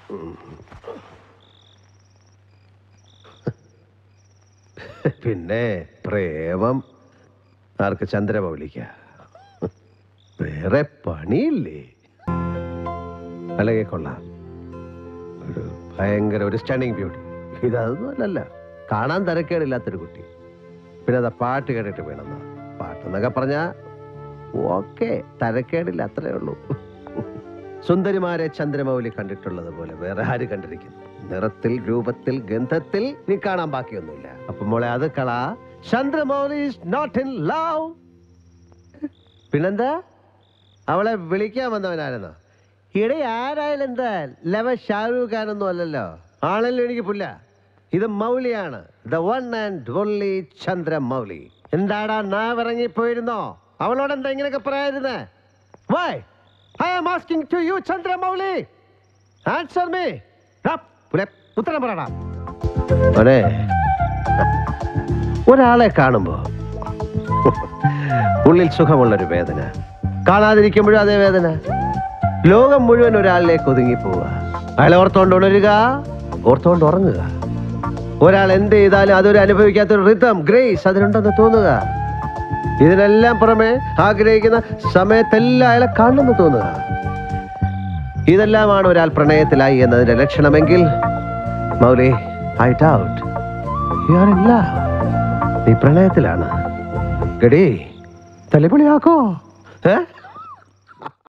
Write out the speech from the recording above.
പിന്നെ പ്രേമം ആർക്ക് ചന്ദ്രമൗലിക്ക വേറെ പണിയില്ലേ അല്ലെങ്കിൽ കൊള്ളാം ഒരു ഭയങ്കര ഒരു സ്റ്റണിങ് ബ്യൂട്ടി ഇതൊന്നും അല്ലല്ല കാണാൻ തരക്കേടില്ലാത്തൊരു കുട്ടി പിന്നെ അതാ പാട്ട് കേട്ടിട്ട് വേണമെന്ന പാട്ടെന്നൊക്കെ പറഞ്ഞാ ഓക്കെ തരക്കേടില്ല അത്രേ ഉള്ളൂ സുന്ദരിമാരെ ചന്ദ്രമൗലി കണ്ടിട്ടുള്ളത് പോലെ വേറെ ആര് കണ്ടിരിക്കുന്നു നിറത്തിൽ രൂപത്തിൽ ഗന്ധത്തിൽ നീ കാണാൻ ബാക്കിയൊന്നുമില്ല അപ്പൊ മോളെ അത് കള ചന്ദ്രമൗലി നോട്ട് ഇൻ ലവ് പിന്നെന്താ അവളെ വിളിക്കാൻ വന്നവനായിരുന്നോ ഇവിടെ ആരായാലും എന്താ ലവ ഷാരൂഖ് ഖാനൊന്നും അല്ലല്ലോ ആണല്ലോ എനിക്ക് പുല്ല ഇത് മൗലിയാണ് the one and only Chandramouli എന്താടാ നാവിറങ്ങിപ്പോയിരുന്നോ അവളോട് എന്താ ഇങ്ങനെയൊക്കെ പറയായിരുന്നേ why I am asking to you Chandramouli answer me ഉത്തരം പറയടാ മോനെ ഒരാളെ കാണുമ്പോ ഉള്ളിൽ സുഖമുള്ളൊരു വേദന കാണാതിരിക്കുമ്പോഴും അതേ വേദന ലോകം മുഴുവൻ ഒരാളിലേക്ക് ഒതുങ്ങി പോവുക അയാളെ ഓർത്തോണ്ട് ഉണരുക ഓർത്തോണ്ട് ഉറങ്ങുക ഒരാൾ എന്ത് ചെയ്താലും അതൊരു അനുഭവിക്കാത്തൊരു റിതം ഗ്രേസ് അതിനുണ്ടെന്ന് തോന്നുക ഇതിനെല്ലാം പുറമെ ആഗ്രഹിക്കുന്ന സമയത്തെല്ലാം അയാളെ കാണണമെന്ന് തോന്നുക ഇതെല്ലാമാണ് ഒരാൾ പ്രണയത്തിലായി എന്നതിന്റെ ലക്ഷണമെങ്കിൽ Mouli I doubt you are in love നീ പ്രണയത്തിലാണ് ഗഡി തലപ്പൊളിയാക്കോ ഏ